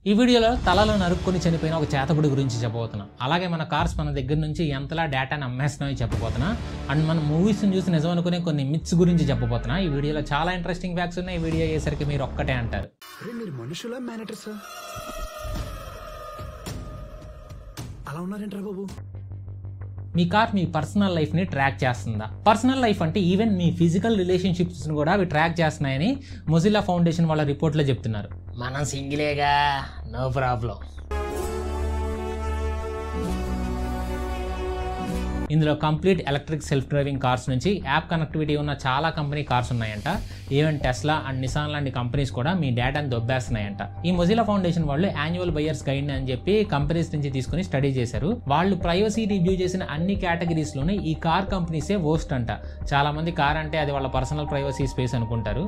ఈ వీడియోలో తలలో నరుక్కొని చనిపోయిన ఒక చేతబడి గురించి చెప్పబోతున్నా అలాగే మన కార్స్ మన దగ్గర నుంచి ఎంతలా డేటాను అమ్మేస్తున్నాయో చెప్పబోతున్నా అండ్ మన మూవీస్ని చూసి నిజం అనుకునే కొన్ని మిత్స్ గురించి చెప్పబోతున్నా ఈ వీడియోలో చాలా ఇంట్రెస్టింగ్ ఫ్యాక్ట్స్ ఉన్నాయి ఈ వీడియో అయ్యేసరికి మీరు ఒక్కటే అంటారు అరే మీరు మనుషులా మేనేటర్సా అలా ఉన్నారేంట్రా బాబు మీ కార్ మీ పర్సనల్ లైఫ్ని ట్రాక్ చేస్తుందా పర్సనల్ లైఫ్ అంటే ఈవెన్ మీ ఫిజికల్ రిలేషన్షిప్స్ని కూడా అవి ట్రాక్ చేస్తున్నాయని మొజిల్లా ఫౌండేషన్ వాళ్ళ రిపోర్ట్లో చెప్తున్నారు మనం సింగిలేగా నో ప్రాబ్లం ఇందులో complete electric self driving cars నుంచి యాప్ కనెక్టివిటీ ఉన్న చాలా కంపెనీ కార్స్ ఉన్నాయంట ఈవెన్ టెస్లా అండ్ నిసాన్ లాంటి కంపెనీస్ కూడా మీ డేటాను దొబ్బేస్తున్నాయంట ఈ మొజిలా ఫౌండేషన్ వాళ్ళు యాన్యువల్ బయర్స్ గైడ్ అని చెప్పి కంపెనీస్ నుంచి తీసుకుని స్టడీ చేశారు వాళ్ళు ప్రైవసీ రివ్యూ చేసిన అన్ని కేటగిరీస్ లోనే ఈ కార్ కంపెనీసే వర్స్ట్ అంట చాలా మంది కార్ అంటే అది వాళ్ళ పర్సనల్ ప్రైవసీ స్పేస్ అనుకుంటారు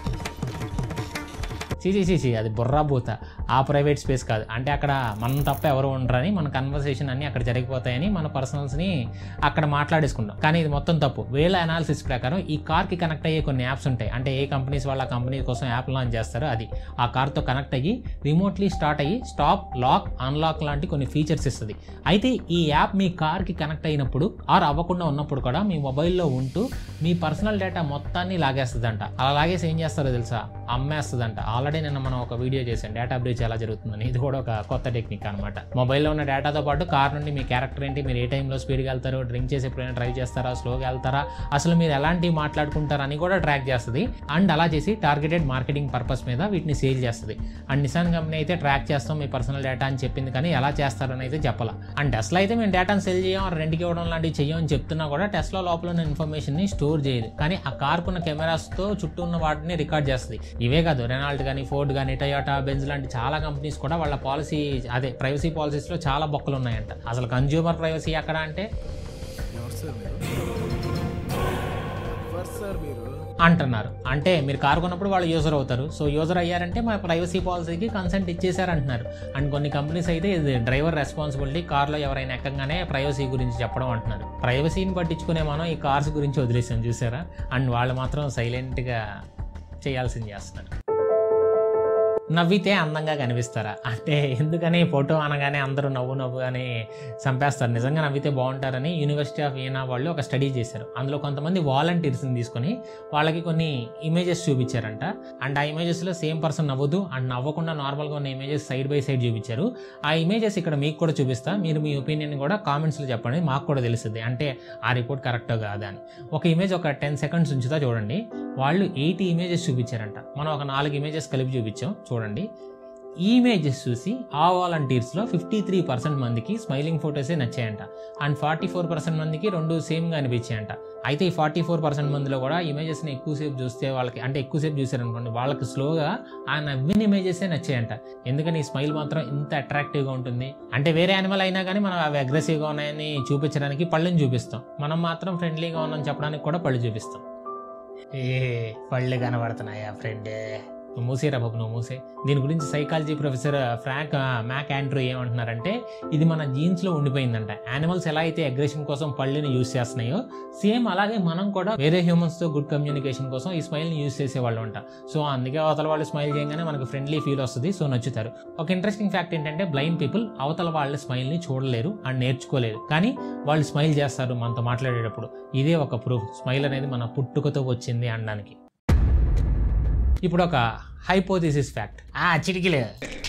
సీసీ సీసీ అది బుర్రాబూత ఆ ప్రైవేట్ స్పేస్ కాదు అంటే అక్కడ మనం తప్ప ఎవరు ఉండరని మన కన్వర్సేషన్ అన్ని అక్కడ జరిగిపోతాయని మన పర్సనల్స్ని అక్కడ మాట్లాడేసుకుంటాం కానీ ఇది మొత్తం తప్పు వీళ్ళ అనాలిసిస్ ప్రకారం ఈ కార్కి కనెక్ట్ అయ్యే కొన్ని యాప్స్ ఉంటాయి అంటే ఏ కంపెనీస్ వాళ్ళ కంపెనీ కోసం యాప్ లాంచ్ చేస్తారో అది ఆ కార్తో కనెక్ట్ అయ్యి రిమోట్లీ స్టార్ట్ అయ్యి స్టాప్ లాక్ అన్లాక్ లాంటి కొన్ని ఫీచర్స్ ఇస్తుంది అయితే ఈ యాప్ మీ కార్కి కనెక్ట్ అయినప్పుడు ఆర్ అవ్వకుండా ఉన్నప్పుడు కూడా మీ మొబైల్లో ఉంటూ మీ పర్సనల్ డేటా మొత్తాన్ని లాగేస్తుందంట అలా లాగేసి ఏం చేస్తారో తెలుసా అమ్మేస్తుందంట ఆల్రెడీ నిన్న మనం ఒక వీడియో చేశాం డేటా బ్రీచ్ ఎలా జరుగుతుందని ఇది కూడా ఒక కొత్త టెక్నిక్ అనమాట మొబైల్లో ఉన్న డేటాతో పాటు కార్ నుండి మీ క్యారెక్టర్ ఏంటి మీరు ఏ టైంలో స్పీడ్గా వెళ్తారు డ్రింక్ చేసి ఎప్పుడైనా డ్రైవ్ చేస్తారా స్లోగా వెళ్తారా అసలు మీరు ఎలాంటివి మాట్లాడుకుంటారని కూడా ట్రాక్ చేస్తుంది అండ్ అలా చేసి టార్గెటెడ్ మార్కెటింగ్ పర్పస్ మీద వీటిని సేల్ చేస్తుంది అండ్ నిసాన్ కంపెనీ అయితే ట్రాక్ చేస్తాం మీ పర్సనల్ డేటా అని చెప్పింది కానీ ఎలా చేస్తారని అయితే చెప్పాల అండ్ టెస్లా అయితే మేము డేటాను సెల్ చేయం రెంట్కి ఇవ్వడం లాంటివి చెయ్యం అని చెప్తున్నా కూడా టెస్లా లోపల ఉన్న ఇన్ఫర్మేషన్ని స్టోర్ చేయదు కానీ ఆ కార్కున్న కెమెరాస్తో చుట్టూ ఉన్న వాటిని రికార్డ్ చేస్తుంది ఇవే కాదు రెనాల్డ్ కానీ ఫోర్డ్ కానీ టయోటా బెంజ్ లాంటి చాలా కంపెనీస్ కూడా వాళ్ళ పాలసీ అదే ప్రైవసీ పాలసీస్లో చాలా బొక్కలు ఉన్నాయంట అసలు కన్జ్యూమర్ ప్రైవసీ ఎక్కడ అంటే ఎవరు సార్ మీరు ఎవరు సార్ మీరు అంటున్నారు అంటే మీరు కారు కొన్నప్పుడు వాళ్ళు యూజర్ అవుతారు సో యూజర్ అయ్యారంటే మా ప్రైవసీ పాలసీకి కన్సెంట్ ఇచ్చేసారు అంటున్నారు అండ్ కొన్ని కంపెనీస్ అయితే ఇది డ్రైవర్ రెస్పాన్సిబిలిటీ కార్లో ఎవరైనా ఎక్కగానే ప్రైవసీ గురించి చెప్పడం అంటున్నారు ప్రైవసీని పట్టించుకునే మనం ఈ కార్స్ గురించి వదిలేసాం చూసారా అండ్ వాళ్ళు మాత్రం సైలెంట్గా చేయాల్సింది చేస్తున్నారు నవ్వితే అందంగా కనిపిస్తారా అంటే ఎందుకని ఫోటో అనగానే అందరూ నవ్వు నవ్వు అని చంపేస్తారు నిజంగా నవ్వితే బాగుంటారని యూనివర్సిటీ ఆఫ్ ఈనా వాళ్ళు ఒక స్టడీ చేశారు అందులో కొంతమంది వాలంటీర్స్ని తీసుకొని వాళ్ళకి కొన్ని ఇమేజెస్ చూపించారంట అండ్ ఆ ఇమేజెస్లో సేమ్ పర్సన్ నవ్వదు అండ్ నవ్వకుండా నార్మల్గా ఉన్న ఇమేజెస్ సైడ్ బై సైడ్ చూపించారు ఆ ఇమేజెస్ ఇక్కడ మీకు కూడా చూపిస్తా మీరు మీ ఒపీనియన్ కూడా కామెంట్స్లో చెప్పండి మాకు కూడా తెలుస్తుంది అంటే ఆ రిపోర్ట్ కరెక్టో కాదా అని ఒక ఇమేజ్ ఒక టెన్ సెకండ్స్ ఉంచుతా చూడండి వాళ్ళు ఎయిటీ ఇమేజెస్ చూపించారంట మనం ఒక నాలుగు ఇమేజెస్ కలిపి చూపించాం చూడండి ఈ ఇమేజెస్ చూసి ఆ వాలంటీర్స్లో ఫిఫ్టీ త్రీ పర్సెంట్ మందికి స్మైలింగ్ ఫొటోసే నచ్చాయంట అండ్ ఫార్టీ ఫోర్ పర్సెంట్ మందికి రెండు సేమ్గా అనిపించాయంట అయితే ఈ ఫార్టీ ఫోర్ పర్సెంట్ మందిలో కూడా ఇమేజెస్ని ఎక్కువసేపు చూస్తే వాళ్ళకి అంటే ఎక్కువసేపు చూసారనుకోండి వాళ్ళకి స్లోగా ఆ నవ్విన ఇమేజెసే నచ్చాయంట ఎందుకని ఈ స్మైల్ మాత్రం ఇంత అట్రాక్టివ్గా ఉంటుంది అంటే వేరే యానిమల్ అయినా కానీ మనం అవి అగ్రెసివ్గా ఉన్నాయని చూపించడానికి పళ్ళని చూపిస్తాం మనం మాత్రం ఫ్రెండ్లీగా ఉన్నామని చెప్పడానికి కూడా పళ్ళు చూపిస్తాం ఏ పళ్ళు కనబడుతున్నాయా ఫ్రెండ్ నువ్వు మూసేరా బాబు నువ్వు మూసే దీని గురించి సైకాలజీ ప్రొఫెసర్ ఫ్రాంక్ ఆ, మ్యాక్ ఆండ్రూ ఏమంటున్నారంటే ఇది మన జీన్స్లో ఉండిపోయిందంట యానిమల్స్ ఎలా అయితే అగ్రెషన్ కోసం పళ్ళని యూస్ చేస్తున్నాయో సేమ్ అలాగే మనం కూడా వేరే హ్యూమన్స్తో గుడ్ కమ్యూనికేషన్ కోసం ఈ స్మైల్ని యూస్ చేసేవాళ్ళు అంట సో అందుకే అవతల వాళ్ళు స్మైల్ చేయగానే మనకు ఫ్రెండ్లీ ఫీల్ వస్తుంది సో నచ్చుతారు ఒక ఇంట్రెస్టింగ్ ఫ్యాక్ట్ ఏంటంటే బ్లైండ్ పీపుల్ అవతల వాళ్ళ స్మైల్ని చూడలేరు అండ్ నేర్చుకోలేరు కానీ వాళ్ళు స్మైల్ చేస్తారు మనతో మాట్లాడేటప్పుడు ఇదే ఒక ప్రూఫ్ స్మైల్ అనేది మన పుట్టుకతో వచ్చింది అనడానికి ఇప్పుడు ఒక హైపోథిసిస్ ఫ్యాక్ట్ ఆ చిటికిలే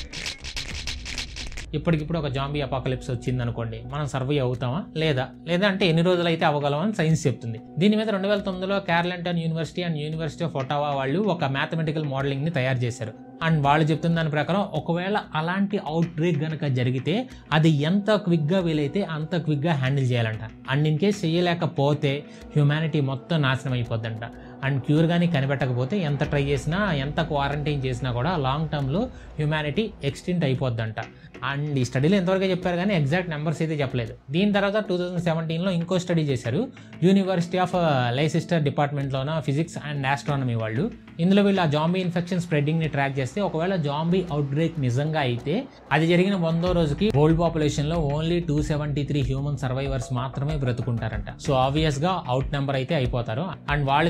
ఇప్పటికిప్పుడు ఒక జాంబీ అపాకలిప్స్ వచ్చింది అనుకోండి మనం సర్వే అవుతామా లేదా లేదా అంటే ఎన్ని రోజులు అయితే అవ్వగలమని సైన్స్ చెప్తుంది దీని మీద రెండు వేల తొమ్మిదిలో Carleton university and university of Ottawa వాళ్ళు ఒక మ్యాథమెటికల్ మోడలింగ్ ని తయారు చేశారు అండ్ వాళ్ళు చెప్తున్న దాని ప్రకారం ఒకవేళ అలాంటి అవుట్ బ్రేక్ గనక జరిగితే అది ఎంత క్విక్గా వీలైతే అంత క్విక్గా హ్యాండిల్ చేయాలంట అండ్ ఇన్ కేస్ చేయలేకపోతే హ్యుమానిటీ మొత్తం నాశనం అయిపోద్దంట అండ్ క్యూర్ కానీ కనిపెట్టకపోతే ఎంత ట్రై చేసినా ఎంత క్వారంటైన్ చేసినా కూడా లాంగ్ టర్మ్లో హ్యుమానిటీ ఎక్స్టెంట్ అయిపోద్దంట అండ్ ఈ స్టడీలో ఎంతవరకు చెప్పారు కానీ ఎగ్జాక్ట్ నెంబర్స్ అయితే చెప్పలేదు దీని తర్వాత టూ థౌజండ్ సెవెంటీన్లో ఇంకో స్టడీ చేశారు యూనివర్సిటీ ఆఫ్ లైసిస్టర్ డిపార్ట్మెంట్లోన ఫిజిక్స్ అండ్ ఆస్ట్రానమీ వాళ్ళు ఇందులో వీళ్ళు ఆ జాంబీ ఇన్ఫెక్షన్ స్ప్రెడ్డింగ్ని ట్రాక్ చేస్తే ఒకవేళ జాంబీ అవుట్ బ్రేక్ నిజంగా అయితే అది జరిగిన వందో రోజుకి వరల్డ్ పాపులేషన్లో only two seventy three human survivors మాత్రమే బ్రతుకుంటారంట సో ఆబ్వియస్గా అవుట్ నెంబర్ అయితే అయిపోతారు అండ్ వాళ్ళు తీసుకునే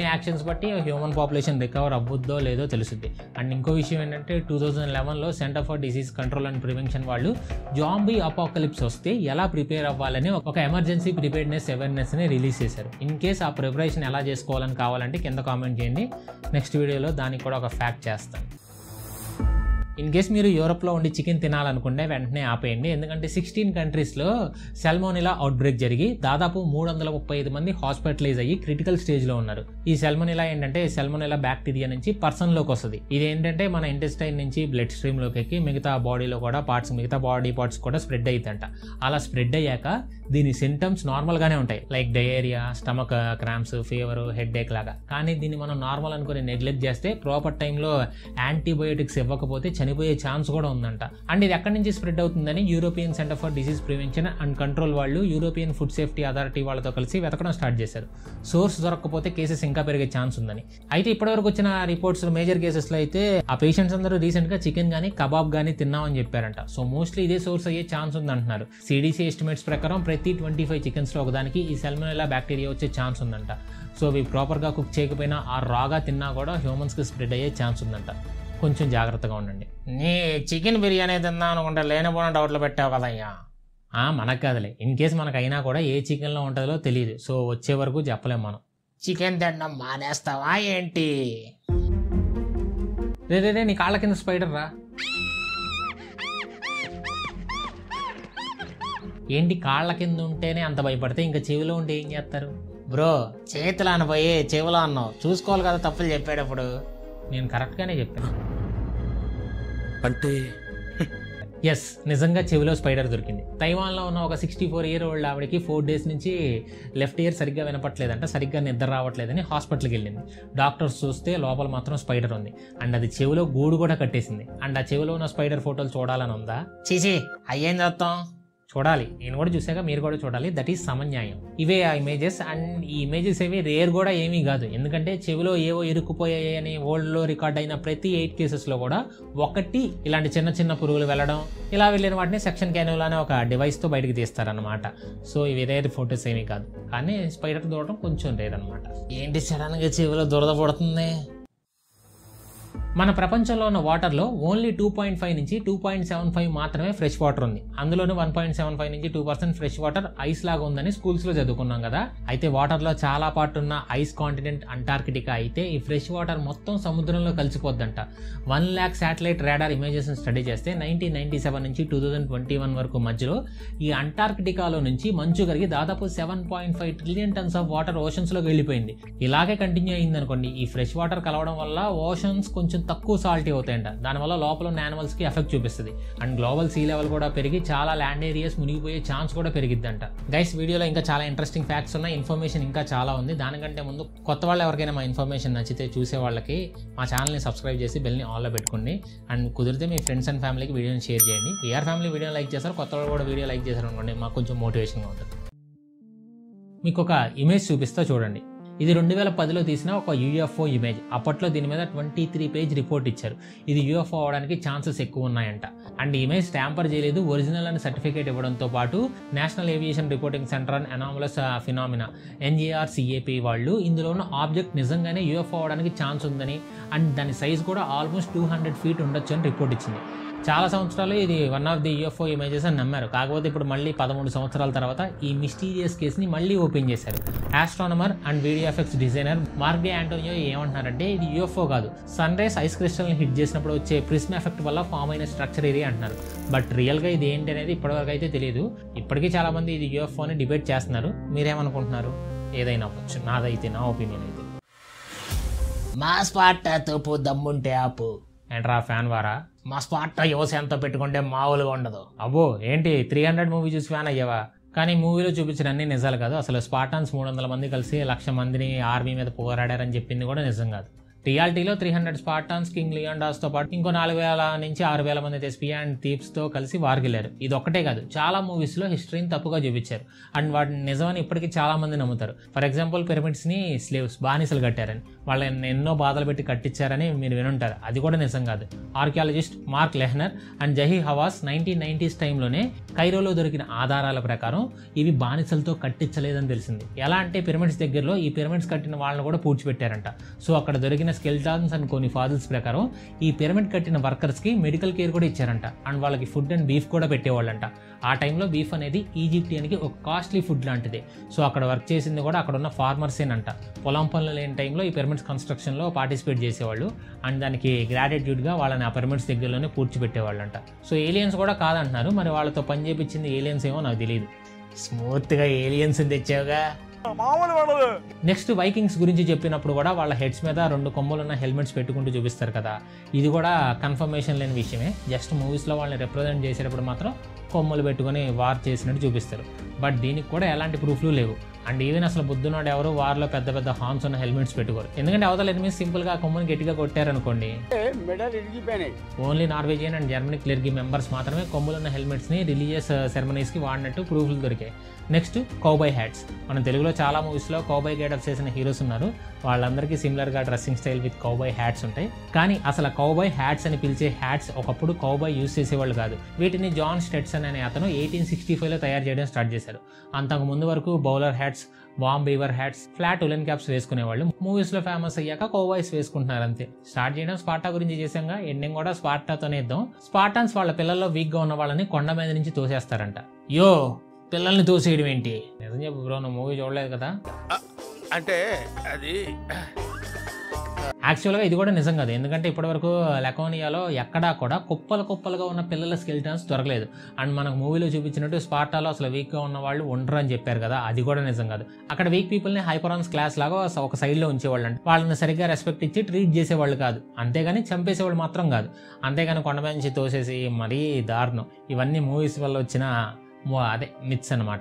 యాక్షన్స్ బట్టి హ్యూమన్ పాపులేషన్ రికవర్ అవ్వద్దో లేదో తెలుస్తుంది అండ్ ఇంకో విషయం ఏంటంటే టూ థౌజండ్ లెవెన్లో center for disease control and prevention వాళ్ళు జాంబీ అపాకలిప్స్ వస్తే ఎలా ప్రిపేర్ అవ్వాలని ఒక ఎమర్జెన్సీ ప్రిపేర్నెస్ అవేర్నెస్ని రిలీజ్ చేశారు ఇన్ కేస్ ఆ ప్రిపరేషన్ ఎలా చేసుకోవాలని కావాలంటే కింద కామెంట్ చేయండి నెక్స్ట్ వీడియోలో దానికి కూడా ఒక ఫ్యాక్ట్ చేస్తాను ఇన్ కేస్ మీరు యూరోప్లో ఉండి చికెన్ తినాలనుకుంటే వెంటనే ఆపేయండి ఎందుకంటే సిక్స్టీన్ కంట్రీస్లో సెల్మోనిలా అవుట్బ్రేక్ జరిగి దాదాపు మూడు వందల ముప్పై ఐదు మంది హాస్పిటలైజ్ అయ్యి క్రిటికల్ స్టేజ్లో ఉన్నారు ఈ సెల్మోనిలా ఏంటంటే సెల్మోనిలా బ్యాక్టీరియా నుంచి పర్సన్లోకి వస్తుంది ఇది ఏంటంటే మన ఇంటెస్టైన్ నుంచి బ్లడ్ స్ట్రీమ్లోకి ఎక్కి మిగతా బాడీలో కూడా పార్ట్స్ మిగతా బాడీ పార్ట్స్ కూడా స్ప్రెడ్ అవుతుందంట అలా స్ప్రెడ్ అయ్యాక దీని సింటమ్స్ నార్మల్గానే ఉంటాయి like diarrhoea stomach cramps fever headache లాగా కానీ దీన్ని మనం నార్మల్ అనుకుని నెగ్లెక్ట్ చేస్తే ప్రాపర్ టైంలో యాంటీబయోటిక్స్ ఇవ్వకపోతే చనిపోయే ఛాన్స్ కూడా ఉందంట అండ్ ఇది ఎక్కడి నుంచి స్ప్రెడ్ అవుతుందని European centre for disease prevention and control వాళ్ళు యూరోపియన్ ఫుడ్ సేఫ్టీ అథారిటీ వాళ్ళతో కలిసి వెతకడం స్టార్ట్ చేశారు సోర్స్ దొరకకపోతే కేసెస్ ఇంకా పెరిగే ఛాన్స్ ఉందని అయితే ఇప్పటివరకు వచ్చిన రిపోర్ట్స్ మేజర్ కేసెస్లో అయితే ఆ పేషెంట్స్ అందరూ రీసెంట్గా చికెన్ కానీ కబాబ్ కానీ తిన్నామని చెప్పారంట సో మోస్ట్లీ ఇదే సోర్స్ అయ్యే ఛాన్స్ ఉందంటున్నారు సిడిసి ఎస్టిమేట్స్ ప్రకారం ప్రతి ట్వంటీ ఫైవ్ చికెన్స్లో ఒకదానికి ఈ సెల్మోనెలా బ్యాక్టీరియా వచ్చే ఛాన్స్ ఉందంట సో అవి ప్రాపర్గా కుక్ చేయకపోయినా ఆ రాగా తిన్నా కూడా హ్యూమన్స్కి స్ప్రెడ్ అయ్యే ఛాన్స్ ఉందంట కొంచెం జాగ్రత్తగా ఉండండి నీ చికెన్ బిర్యానీ తిందాం అనుకుంటే లేనిపోయిన డౌట్లు పెట్టావు కదయ్యా ఆ, మనకు కాదులే ఇన్ కేస్ మనకు అయినా కూడా ఏ చికెన్లో ఉంటుందో తెలియదు సో వచ్చే వరకు చెప్పలేం మనం చికెన్ తినడం మానేస్తావా ఏంటి రే రే రే నీ కాళ్ళ కింద స్పైడర్ రా ఏంటి కాళ్ళ కింద ఉంటేనే అంత భయపడితే ఇంకా చెవిలో ఉంటే ఏం చేస్తారు బ్రో చేతులు అనబోయి చెవిలో అన్నావు చూసుకోవాలి కదా తప్పులు చెప్పేటప్పుడు నేను కరెక్ట్గానే చెప్పాను అంటే ఎస్ నిజంగా చెవిలో స్పైడర్ దొరికింది తైవాన్లో ఉన్న ఒక సిక్స్టీ ఫోర్ ఇయర్ ఓల్డ్ ఆవిడకి ఫోర్ డేస్ నుంచి లెఫ్ట్ ఇయర్ సరిగ్గా వినపట్లేదంట సరిగ్గా నిద్ర రావట్లేదని హాస్పిటల్కి వెళ్ళింది డాక్టర్స్ చూస్తే లోపల మాత్రం స్పైడర్ ఉంది అండ్ అది చెవిలో గూడు కూడా కట్టేసింది అండ్ ఆ చెవిలో ఉన్న స్పైడర్ ఫోటోలు చూడాలని ఉందా చీచి అయ్యేం చేస్తాం చూడాలి నేను కూడా చూసాక మీరు కూడా చూడాలి దట్ ఈస్ సమన్యాయం ఇవే ఆ ఇమేజెస్ అండ్ ఈ ఇమేజెస్ ఏవి రేర్ కూడా ఏమీ కాదు ఎందుకంటే చెవిలో ఏవో ఇరుక్కుపోయాయి అని వరల్డ్లో రికార్డ్ అయిన ప్రతి ఎయిట్ కేసెస్లో కూడా ఒకటి ఇలాంటి చిన్న చిన్న పురుగులు వెళ్ళడం ఇలా వెళ్ళిన వాటిని సెక్షన్ క్యాన్యుల్ అనే ఒక డివైస్తో బయటకు తీస్తారనమాట సో ఇవి రేర్ ఫొటోస్ ఏమీ కాదు కానీ స్పైడర్ దూరడం కొంచెం రేర్ అనమాట ఏంటి సడన్గా చెవిలో దురద పడుతుంది మన ప్రపంచంలో ఉన్న వాటర్లో ఓన్లీ టూ పాయింట్ ఫైవ్ నుంచి టూ పాయింట్ సెవెన్ ఫైవ్ మాత్రమే ఫ్రెష్ వాటర్ ఉంది అందులోనూ వన్ పాయింట్ సెవెన్ ఫైవ్ నుంచి two percent fresh water ice లాగా ఉందని స్కూల్స్లో చదువుకున్నాం కదా అయితే వాటర్లో చాలా పార్ట్ ఉన్న ఐస్ కాంటినెంట్ అంటార్కిటికా అయితే ఈ ఫ్రెష్ వాటర్ మొత్తం సముద్రంలో కలిసిపోద్దంట one lakh satellite radar images study చేస్తే నైన్టీన్ నైన్టీ సెవెన్ నుంచి టూ థౌజండ్ ట్వంటీ వన్ వరకు మధ్యలో ఈ అంటార్కిటికాలో నుంచి మంచు కరిగి దాదాపు seven point five trillion tons of water ఓషన్స్లోకి వెళ్ళిపోయింది ఇలాగే కంటిన్యూ అయింది అనుకోండి ఈ ఫ్రెష్ వాటర్ కలవడం వల్ల ఓషన్స్ కొంచెం తక్కువ సాల్టీ అవుతాయంట దానివల్ల లోపల ఉన్న యానిమల్స్కి ఎఫెక్ట్ చూపిస్తుంది అండ్ గ్లోబల్ సీ లెవెల్ కూడా పెరిగి చాలా ల్యాండ్ ఏరియాస్ మునిగిపోయే ఛాన్స్ కూడా పెరిగిద్దంట గైస్ వీడియోలో ఇంకా చాలా ఇంట్రెస్టింగ్ ఫ్యాక్ట్స్ ఉన్నాయి ఇన్ఫర్మేషన్ ఇంకా చాలా ఉంది దానికంటే ముందు కొత్త వాళ్ళు ఎవరికైనా మా ఇన్ఫర్మేషన్ నచ్చితే చూసే వాళ్ళకి మా ఛానల్ని సబ్స్క్రైబ్ చేసి బెల్ని ఆన్లో పెట్టుకోండి అండ్ కుదిరితే మీ ఫ్రెండ్స్ అండ్ ఫ్యామిలీకి వీడియోని షేర్ చేయండి వీఆర్ ఫ్యామిలీ వీడియో లైక్ చేస్తారు కొత్త వాళ్ళు కూడా వీడియో లైక్ చేశారు అనుకోండి మాకు కొంచెం మోటివేషన్గా ఉంటుంది మీకు ఒక ఇమేజ్ చూపిస్తా చూడండి ఇది రెండు వేల పదిలో తీసిన ఒక యూఎఫ్ఓ ఇమేజ్ అప్పట్లో దీని మీద ట్వంటీ త్రీ పేజ్ రిపోర్ట్ ఇచ్చారు ఇది యూఎఫ్ఓ అవడానికి ఛాన్సెస్ ఎక్కువ ఉన్నాయంట అండ్ ఇమేజ్ ట్యాంపర్ చేయలేదు ఒరిజినల్ అని సర్టిఫికేట్ ఇవ్వడంతో పాటు national aviation reporting center and anomalous phenomena NGR CAP వాళ్ళు ఇందులో ఉన్న ఆబ్జెక్ట్ నిజంగానే యూఎఫ్ఓ అవడానికి ఛాన్స్ ఉందని అండ్ దాని సైజ్ కూడా ఆల్మోస్ట్ టూ హండ్రెడ్ ఫీట్ ఉండొచ్చు అని రిపోర్ట్ ఇచ్చింది చాలా సంవత్సరాలు ఇది one of the UFO images అని నమ్మారు కాకపోతే ఇప్పుడు మళ్ళీ పదమూడు సంవత్సరాల తర్వాత ఈ మిస్టీరియస్ కేసుని మళ్ళీ ఓపెన్ చేశారు astronomer and video effects designer Marge Antonio ఏమంటున్నారంటే ఇది యూఎఫ్ఓ కాదు సన్ రైస్ ఐస్ క్రిస్టల్ని హిట్ చేసినప్పుడు వచ్చే ప్రిస్మ్ ఎఫెక్ట్ వల్ల ఫామ్ అయిన స్ట్రక్చర్ ఇది అంటున్నారు బట్ రియల్గా ఇది ఏంటి అనేది ఇప్పటివరకు అయితే తెలియదు ఇప్పటికీ చాలామంది ఇది యూఎఫ్ఓని డిబేట్ చేస్తున్నారు మీరేమనుకుంటున్నారు ఏదైనా అవ్వచ్చు నాదైతే నా ఒపీనియన్ అయితే మా స్పాట్ తోపు దమ్ముంటే ఆపు ఏంట్రా ఫ్యాన్ వారా మా స్పాట్ యువస ఎంతో పెట్టుకుంటే మామూలుగా ఉండదు అబ్బో ఏంటి త్రీ హండ్రెడ్ మూవీ చూసి ఫ్యాన్ అయ్యావా కానీ మూవీలో చూపించిన అన్ని నిజాలు కాదు అసలు స్పాటాన్స్ మూడు వందల మంది కలిసి లక్ష మందిని ఆర్మీ మీద పోరాడారని చెప్పింది కూడా నిజం కాదు రియాలిటీలో త్రీ హండ్రెడ్ స్పార్టాన్స్ కింగ్ లియాండాస్తో పాటు ఇంకో నాలుగు వేల నుంచి ఆరు వేల మంది తెస్పియా అండ్ థీప్స్తో కలిసి వార్గిల్లారు ఇది ఒక్కటే కాదు చాలా మూవీస్లో హిస్టరీని తప్పుగా చూపించారు అండ్ వాటిని నిజమని ఇప్పటికీ చాలా మంది నమ్ముతారు ఫర్ ఎగ్జాంపుల్ పిరమిడ్స్ని స్లేవ్స్ బానిసలు కట్టారని వాళ్ళని ఎన్నో బాధలు పెట్టి కట్టించారని మీరు వినుంటారు అది కూడా నిజం కాదు archaeologist Mark Lehner and Zahi Hawass nineteen nineties టైంలోనే కైరోలో దొరికిన ఆధారాల ప్రకారం ఇవి బానిసలతో కట్టించలేదని తెలిసింది ఎలా అంటే పిరమిడ్స్ దగ్గరలో ఈ పిరమిడ్స్ కట్టిన వాళ్ళని కూడా పూడ్చిపెట్టారంట సో అక్కడ దొరికిన స్కెల్టాన్స్ అండ్ కొన్ని ఫాజిల్స్ ప్రకారం ఈ పిరమిడ్ కట్టిన వర్కర్స్కి మెడికల్ కేర్ కూడా ఇచ్చారంట అండ్ వాళ్ళకి ఫుడ్ అండ్ బీఫ్ కూడా పెట్టేవాళ్ళంట ఆ టైంలో బీఫ్ అనేది ఈజిప్టియన్కి ఒక కాస్ట్లీ ఫుడ్ లాంటిది సో అక్కడ వర్క్ చేసింది కూడా అక్కడ ఉన్న ఫార్మర్సేనంట పొలం పనులు లేని టైంలో ఈ పిరమిడ్స్ కన్స్ట్రక్షన్లో పార్టిసిపేట్ చేసేవాళ్ళు అండ్ దానికి గ్రాటిట్యూడ్గా వాళ్ళని ఆ పిరమిడ్స్ దగ్గరలోనే పూడ్చిపెట్టేవాళ్ళంట సో ఏలియన్స్ కూడా కాదంటున్నారు మరి వాళ్ళతో పని చేపించింది ఏలియన్స్ ఏమో నాకు తెలియదు స్మూత్గా ఏలియన్స్ తెచ్చావుగా నెక్స్ట్ వైకింగ్స్ గురించి చెప్పినప్పుడు కూడా వాళ్ళ హెడ్స్ మీద రెండు కొమ్మలున్న హెల్మెట్స్ పెట్టుకుంటూ చూపిస్తారు కదా ఇది కూడా కన్ఫర్మేషన్ లేని విషయమే జస్ట్ మూవీస్లో వాళ్ళని రిప్రజెంట్ చేసేటప్పుడు మాత్రం కొమ్మలు పెట్టుకొని వార్ చేసినట్టు చూపిస్తారు బట్ దీనికి కూడా ఎలాంటి ప్రూఫ్లు లేవు అండ్ ఈవెన్ అసలు బుద్ధునాడు ఎవరు వార్లో పెద్ద పెద్ద హార్న్స్ ఉన్న హెల్మెట్స్ పెట్టుకోరు ఎందుకంటే అవతల ఎనిమిది సింపుల్గా ఆ కొమ్మని గట్టిగా కొట్టారనుకోండి మెడల్ ఇరిగిపోయినాయి only Norwegian and Germany clergy members మాత్రమే కొమ్ములున్న హెల్మెట్స్ని రిలీజియస్ సెరమనీస్కి వాడినట్టు ప్రూఫ్లు దొరికాయి నెక్స్ట్ కౌబాయ్ హ్యాట్స్ మన తెలుగులో చాలా మూవీస్లో కౌబాయ్ గేటప్ చేసిన హీరోస్ ఉన్నారు వాళ్ళందరికీ సిమిలర్గా dressing style with cowboy hats ఉంటాయి కానీ అసలు కౌబాయ్ హ్యాట్స్ అని పిలిచే హ్యాట్స్ ఒకప్పుడు కౌబాయ్ యూస్ చేసేవాళ్ళు కాదు వీటిని జాన్ స్టెట్సన్ అనే అతను ఎయిటీన్ సిక్స్టీ ఫైవ్లో తయారు చేయడం స్టార్ట్ చేశారు అంతకు ముందు వరకు bowler hats warm beaver hats flat woollen caps వేసుకునేవాళ్ళు మూవీస్లో ఫేమస్ అయ్యాక కౌబాయ్స్ వేసుకుంటున్నారు అంతే స్టార్ట్ చేయడం స్పార్టా గురించి చేసాంగా ఎండింగ్ కూడా స్పార్టాతోనే ఇద్దాం స్పార్టాన్స్ వాళ్ళ పిల్లల్లో వీక్గా ఉన్న వాళ్ళని కొండ మీద నుంచి తోసేస్తారంట యో పిల్లల్ని తోసేయడం ఏంటి నిజం చెప్పు బ్రో నువ్వు మూవీ చూడలేదు కదా అంటే అది యాక్చువల్గా ఇది కూడా నిజం కాదు ఎందుకంటే ఇప్పటివరకు లెకోనియాలో ఎక్కడా కూడా కుప్పలు కుప్పలుగా ఉన్న పిల్లల స్కెల్టన్స్ దొరకలేదు అండ్ మనకు మూవీలో చూపించినట్టు స్పార్టాలో అసలు వీక్గా ఉన్న వాళ్ళు ఉండరు అని చెప్పారు కదా అది కూడా నిజం కాదు అక్కడ వీక్ పీపుల్ని హైపరాన్స్ క్లాస్ లాగా ఒక సైడ్లో ఉంచేవాళ్ళు అంటే వాళ్ళని సరిగ్గా రెస్పెక్ట్ ఇచ్చి ట్రీట్ చేసేవాళ్ళు కాదు అంతేగాని చంపేసేవాళ్ళు మాత్రం కాదు అంతేగాని కొండ మీద నుంచి తోసేసి మరీ దారుణం ఇవన్నీ మూవీస్ వల్ల వచ్చిన మో- అదే మిత్స్ అన్నమాట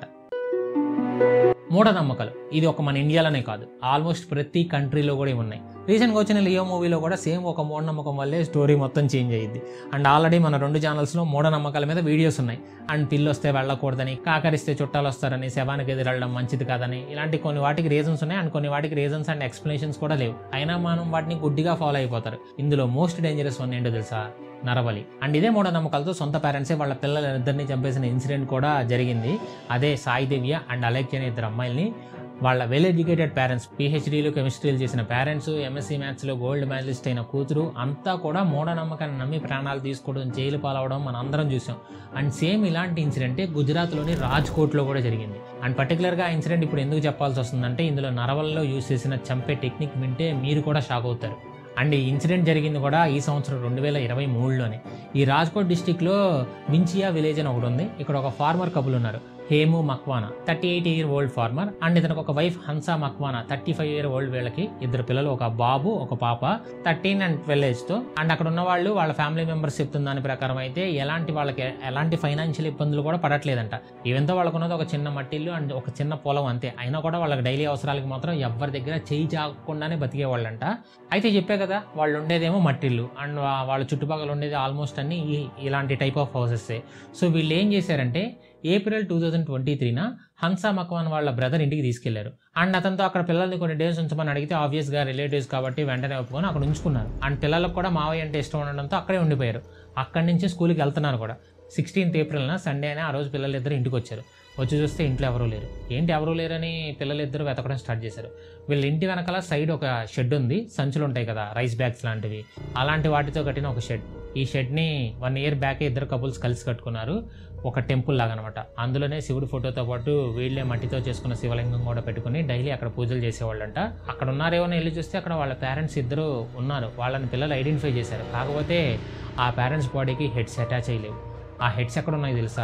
మూఢనమ్మకాలు ఇది ఒక మన ఇండియాలోనే కాదు ఆల్మోస్ట్ ప్రతి కంట్రీలో కూడా ఇవి ఉన్నాయి రీసెంట్గా వచ్చిన లియో మూవీలో కూడా సేమ్ ఒక మూఢనమ్మకం వల్లే స్టోరీ మొత్తం చేంజ్ అయ్యింది అండ్ ఆల్రెడీ మన రెండు ఛానల్స్లో మూఢనమ్మకాల మీద వీడియోస్ ఉన్నాయి అండ్ పిల్లి వస్తే వెళ్ళకూడదని కాకరిస్తే చుట్టాలు వస్తారని శవానికి ఎదురెళ్ళడం మంచిది కాదని ఇలాంటి కొన్ని వాటికి రీజన్స్ ఉన్నాయి అండ్ కొన్ని వాటికి రీజన్స్ అండ్ ఎక్స్ప్లెనేషన్స్ కూడా లేవు అయినా మనం వాటిని గుడ్డిగా ఫాలో అయిపోతారు ఇందులో మోస్ట్ డేంజరస్ వన్ ఏంటో తెలుసా నరబలి అండ్ ఇదే మూఢనమ్మకాలతో సొంత పేరెంట్సే వాళ్ళ పిల్లలిద్దరిని చంపేసిన ఇన్సిడెంట్ కూడా జరిగింది అదే సాయి దివ్య అండ్ అలేఖ్య అనే ఇద్దరు అమ్మాయిల్ని వాళ్ళ వెల్ ఎడ్యుకేటెడ్ పేరెంట్స్ పిహెచ్డీలు కెమిస్ట్రీలు చేసిన పేరెంట్స్ ఎంఎస్సీ మ్యాథ్స్లో గోల్డ్ మెడలిస్ట్ అయిన కూతురు అంతా కూడా మూఢనమ్మకాన్ని నమ్మి ప్రాణాలు తీసుకోవడం జైలు పాలవడం మనం అందరం చూసాం అండ్ సేమ్ ఇలాంటి ఇన్సిడెంటే గుజరాత్లోని రాజ్కోట్లో కూడా జరిగింది అండ్ పర్టికులర్గా ఆ ఇన్సిడెంట్ ఇప్పుడు ఎందుకు చెప్పాల్సి వస్తుందంటే ఇందులో నరవల్లో యూజ్ చేసిన చంపే టెక్నిక్ వింటే మీరు కూడా షాక్ అవుతారు అండ్ ఈ ఇన్సిడెంట్ జరిగింది కూడా ఈ సంవత్సరం రెండు వేల ఇరవై మూడులోనే ఈ రాజ్కోట్ డిస్టిక్లో వించియా విలేజ్ అని ఒకటి ఉంది ఇక్కడ ఒక ఫార్మర్ కపుల్ ఉన్నారు Hemu Makwana thirty eight year old farmer and ఇతనికి ఒక wife Hansa Makwana thirty five year old వీళ్ళకి ఇద్దరు పిల్లలు ఒక బాబు ఒక పాప థర్టీన్ అండ్ ట్వెల్వ్ ఏజ్తో అండ్ అక్కడ ఉన్న వాళ్ళు వాళ్ళ ఫ్యామిలీ మెంబర్స్ చెప్తున్న దాని ప్రకారం అయితే ఎలాంటి వాళ్ళకి ఎలాంటి ఫైనాన్షియల్ ఇబ్బందులు కూడా పడట్లేదంట ఈవెంతో వాళ్ళకు ఉన్నది ఒక చిన్న మట్టిల్లు అండ్ ఒక చిన్న పొలం అంతే అయినా కూడా వాళ్ళకి డైలీ అవసరాలకి మాత్రం ఎవరి దగ్గర చేయి చాకుండానే బతికేవాళ్ళంట అయితే చెప్పే కదా వాళ్ళు ఉండేదేమో మట్టిల్లు అండ్ వా- వాళ్ళ చుట్టుపక్కల ఉండేది ఆల్మోస్ట్ అన్ని ఈ- ఇలాంటి టైప్ ఆఫ్ హౌసెస్ సో వీళ్ళు ఏం చేశారంటే ఏప్రిల్ టూ థౌజండ్ ట్వంటీ త్రీన హన్సా మక్వాన్ వాళ్ళ బ్రదర్ ఇంటికి తీసుకెళ్లారు అండ్ అతనితో అక్కడ పిల్లల్ని కొన్ని డేస్ ఉంచమని అడిగితే ఆబ్వియస్గా రిలేటివ్స్ కాబట్టి వెంటనే ఒప్పుకొని అక్కడ ఉంచుకున్నారు అండ్ పిల్లలకు కూడా మావయ్య అంటే ఇష్టం ఉండడంతో అక్కడే ఉండిపోయారు అక్కడి నుంచి స్కూల్కి వెళ్తున్నారు కూడా సిక్స్టీన్త్ ఏప్రిల్న సండే అయినా ఆ రోజు పిల్లలు ఇద్దరు ఇంటికి వచ్చారు వచ్చి చూస్తే ఇంట్లో ఎవరూ లేరు ఏంటి ఎవరూ లేరని పిల్లలిద్దరూ వెతకడం స్టార్ట్ చేశారు వీళ్ళ ఇంటి వెనకాల సైడ్ ఒక షెడ్ ఉంది సంచులు ఉంటాయి కదా రైస్ బ్యాగ్స్ లాంటివి అలాంటి వాటితో కట్టిన ఒక షెడ్ ఈ షెడ్ని వన్ ఇయర్ బ్యాక్ ఇద్దరు కపుల్స్ కలిసి కట్టుకున్నారు ఒక టెంపుల్ లాగా అనమాట అందులోనే శివుడి ఫోటోతో పాటు వీళ్ళే మట్టితో చేసుకున్న శివలింగం కూడా పెట్టుకుని డైలీ అక్కడ పూజలు చేసేవాళ్ళంట అక్కడ ఉన్నారేమో అని వెళ్ళి చూస్తే అక్కడ వాళ్ళ పేరెంట్స్ ఇద్దరు ఉన్నారు వాళ్ళని పిల్లలు ఐడెంటిఫై చేశారు కాకపోతే ఆ పేరెంట్స్ బాడీకి హెడ్స్ అటాచ్ అయ్యలేవు ఆ హెడ్స్ ఎక్కడ ఉన్నాయి తెలుసా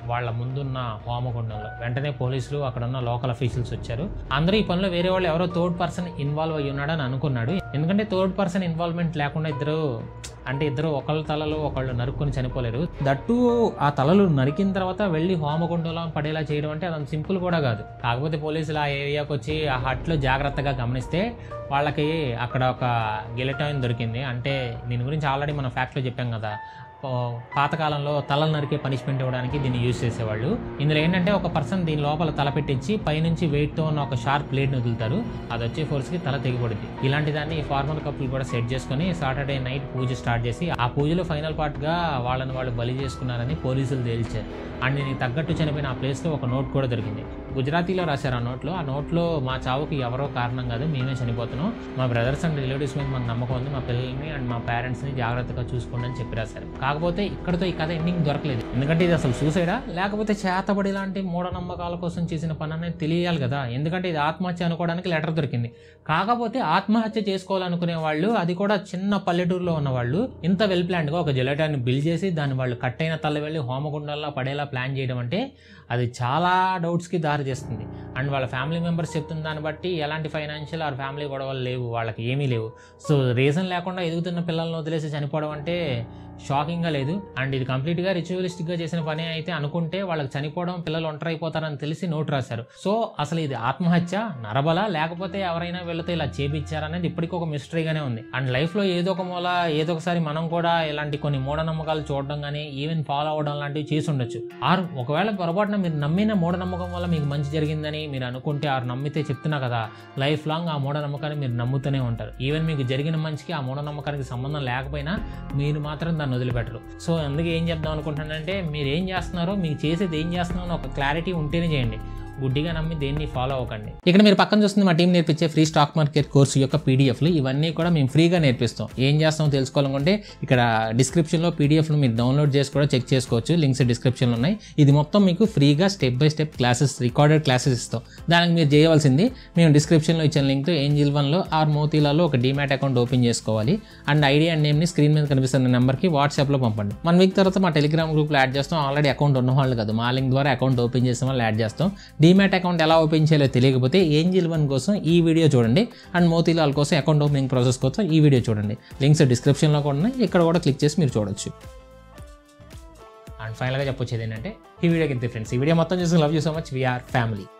వాళ్ళ ముందున్న హోమగుండంలో వెంటనే పోలీసులు అక్కడ ఉన్న లోకల్ అఫీషియల్స్ వచ్చారు అందరూ ఈ పనిలో వేరే వాళ్ళు ఎవరో థర్డ్ పర్సన్ ఇన్వాల్వ్ అయ్యి ఉన్నాడని అనుకున్నాడు ఎందుకంటే థర్డ్ పర్సన్ ఇన్వాల్వ్మెంట్ లేకుండా ఇద్దరు అంటే ఇద్దరు ఒకళ్ళ తలలు ఒకళ్ళు నరుక్కొని చనిపోలేరు దట్టు ఆ తలలు నరికిన తర్వాత వెళ్ళి హోమగుండంలో పడేలా చేయడం అంటే అదంత సింపుల్ కూడా కాదు కాకపోతే పోలీసులు ఆ ఏరియాకి వచ్చి ఆ హట్లో జాగ్రత్తగా గమనిస్తే వాళ్ళకి అక్కడ ఒక గిలెటాయిన్ దొరికింది అంటే దీని గురించి ఆల్రెడీ మనం ఫ్యాక్ట్లో చెప్పాం కదా పా- పాతకాలంలో తలలు నరికే పనిష్మెంట్ ఇవ్వడానికి దీన్ని యూజ్ చేసేవాళ్ళు ఇందులో ఏంటంటే ఒక పర్సన్ దీని లోపల తల పెట్టించి పైనుంచి వెయిట్తో ఉన్న ఒక షార్ప్ ప్లేట్ని వదులుతారు అది వచ్చే ఫోర్స్కి తల తెగిపడుద్ది ఇలాంటి దాన్ని ఫార్మల్ కప్పులు కూడా సెట్ చేసుకొని సాటర్డే నైట్ పూజ స్టార్ట్ చేసి ఆ పూజలో ఫైనల్ పార్ట్గా వాళ్ళని వాళ్ళు బలి చేసుకున్నారని పోలీసులు తేల్చారు అండ్ దీనికి తగ్గట్టు చనిపోయిన ఆ ప్లేస్లో ఒక నోట్ కూడా దొరికింది గుజరాతీలో రాశారు ఆ నోట్లో ఆ నోట్లో మా చావుకి ఎవరో కారణం కాదు మేమే చనిపోతున్నాం మా బ్రదర్స్ అండ్ రిలేటివ్స్ మీద మాకు నమ్మకం ఉంది మా పిల్లల్ని అండ్ మా పేరెంట్స్ని జాగ్రత్తగా చూసుకోండి అని చెప్పి రాశారు కాకపోతే ఇక్కడతో ఈ కథ ఎండింగ్ దొరకలేదు ఎందుకంటే ఇది అసలు సూసైడా లేకపోతే చేతబడి లాంటి మూఢనమ్మకాల కోసం చేసిన పని అనేది తెలియాలి కదా ఎందుకంటే ఇది ఆత్మహత్య అనుకోవడానికి లెటర్ దొరికింది కాకపోతే ఆత్మహత్య చేసుకోవాలనుకునే వాళ్ళు అది కూడా చిన్న పల్లెటూరులో ఉన్న వాళ్ళు ఇంత వెల్ ప్లాన్డ్గా ఒక జెలటాన్ని బిల్డ్ చేసి దాన్ని వాళ్ళు కట్ అయిన తల్ల వెళ్ళి హోమగుండాల్లో పడేలా ప్లాన్ చేయడం అంటే అది చాలా డౌట్స్కి దారి చేస్తుంది అండ్ వాళ్ళ ఫ్యామిలీ మెంబర్స్ చెప్తున్న దాన్ని బట్టి ఎలాంటి ఫైనాన్షియల్ ఆర్ ఫ్యామిలీ గొడవలు లేవు వాళ్ళకి ఏమీ లేవు సో రీజన్ లేకుండా ఎదుగుతున్న పిల్లల్ని వదిలేసి చనిపోవడం అంటే షాకింగ్గా లేదు అండ్ ఇది కంప్లీట్గా రిచువలిస్టిక్గా చేసిన పని అయితే అనుకుంటే వాళ్ళకి చనిపోవడం పిల్లలు ఒంటరి అయిపోతారని తెలిసి నోట్ రాశారు సో అసలు ఇది ఆత్మహత్య నరబల లేకపోతే ఎవరైనా వీళ్ళతో ఇలా చేపించారనేది ఇప్పటికీ ఒక మిస్టరీగానే ఉంది అండ్ లైఫ్లో ఏదో ఒక మూల ఏదో ఒకసారి మనం కూడా ఇలాంటి కొన్ని మూఢనమ్మకాలు చూడడం కానీ ఈవెన్ ఫాలో అవ్వడం లాంటివి చేసి ఉండొచ్చు ఆర్ ఒకవేళ పొరపాటున మీరు నమ్మిన మూఢనమ్మకం వల్ల మీకు మంచి జరిగిందని మీరు అనుకుంటే ఆరు నమ్మితే చెప్తున్నా కదా లైఫ్ లాంగ్ ఆ మూఢనమ్మకాన్ని మీరు నమ్ముతూనే ఉంటారు ఈవెన్ మీకు జరిగిన మంచికి ఆ మూఢనమ్మకానికి సంబంధం లేకపోయినా మీరు మాత్రం దాన్ని వదిలిపెట్టరు సో అందుకే ఏం చెప్దాం అనుకుంటున్నానంటే మీరు ఏం చేస్తున్నారో మీకు చేసేది ఏం చేస్తున్నారో అని ఒక క్లారిటీ ఉంటేనే చేయండి గుడ్డిగా నమ్మి దేన్ని ఫాలో అవ్వకండి ఇక్కడ మీరు పక్కన చూస్తుంది మా టీం నేర్పించే ఫ్రీ స్టాక్ మార్కెట్ కోర్సు యొక్క పీడిఎఫ్లు ఇవన్నీ కూడా మేము ఫ్రీగా నేర్పిస్తాం ఏం చేస్తామో తెలుసుకోవాలనుకుంటే ఇక్కడ డిస్క్రిప్షన్లో పీడిఎఫ్ను మీరు డౌన్లోడ్ చేసి కూడా చెక్ చేసుకోవచ్చు లింక్స్ డిస్క్రిప్షన్లో ఉన్నాయి ఇది మొత్తం మీకు ఫ్రీగా step by step classes recorded classes ఇస్తాం దానికి మీరు చేయవలసింది మేము డిస్క్రిప్షన్లో ఇచ్చిన లింక్ ఏంజిల్ వన్లో ఆర్ మోతీలలో ఒక డీమ్యాట్ అకౌంట్ ఓపెన్ చేసుకోవాలి అండ్ ఐడి అండ్ నేమ్ని స్క్రీన్ మీద కనిపిస్తున్న నెంబర్కి వాట్సాప్లో పంపండి వన్ వీక్ తర్వాత మా టెలిగ్రామ్ గ్రూప్లో యాడ్ చేస్తాం ఆల్రెడీ అకౌంట్ ఉన్న వాళ్ళు కాదు మా లింక్ ద్వారా అకౌంట్ ఓపెన్ చేసిన వాళ్ళు యాడ్ చేస్తాం డీమ్యాట్ అకౌంట్ ఎలా ఓపెన్ చేయాలో తెలియకపోతే ఏంజిల్ వన్ కోసం ఈ వీడియో చూడండి అండ్ మోతీలాల్ కోసం అకౌంట్ ఓపెనింగ్ ప్రాసెస్ కోసం ఈ వీడియో చూడండి లింక్స్ డిస్క్రిప్షన్లో కూడా ఉన్నాయి ఇక్కడ కూడా క్లిక్ చేసి మీరు చూడొచ్చు అండ్ ఫైనల్గా చెప్పొచ్చేది ఏంటంటే ఈ వీడియోకి ఇంతే ఫ్రెండ్స్ ఈ వీడియో మొత్తం చూసి love you so much we are family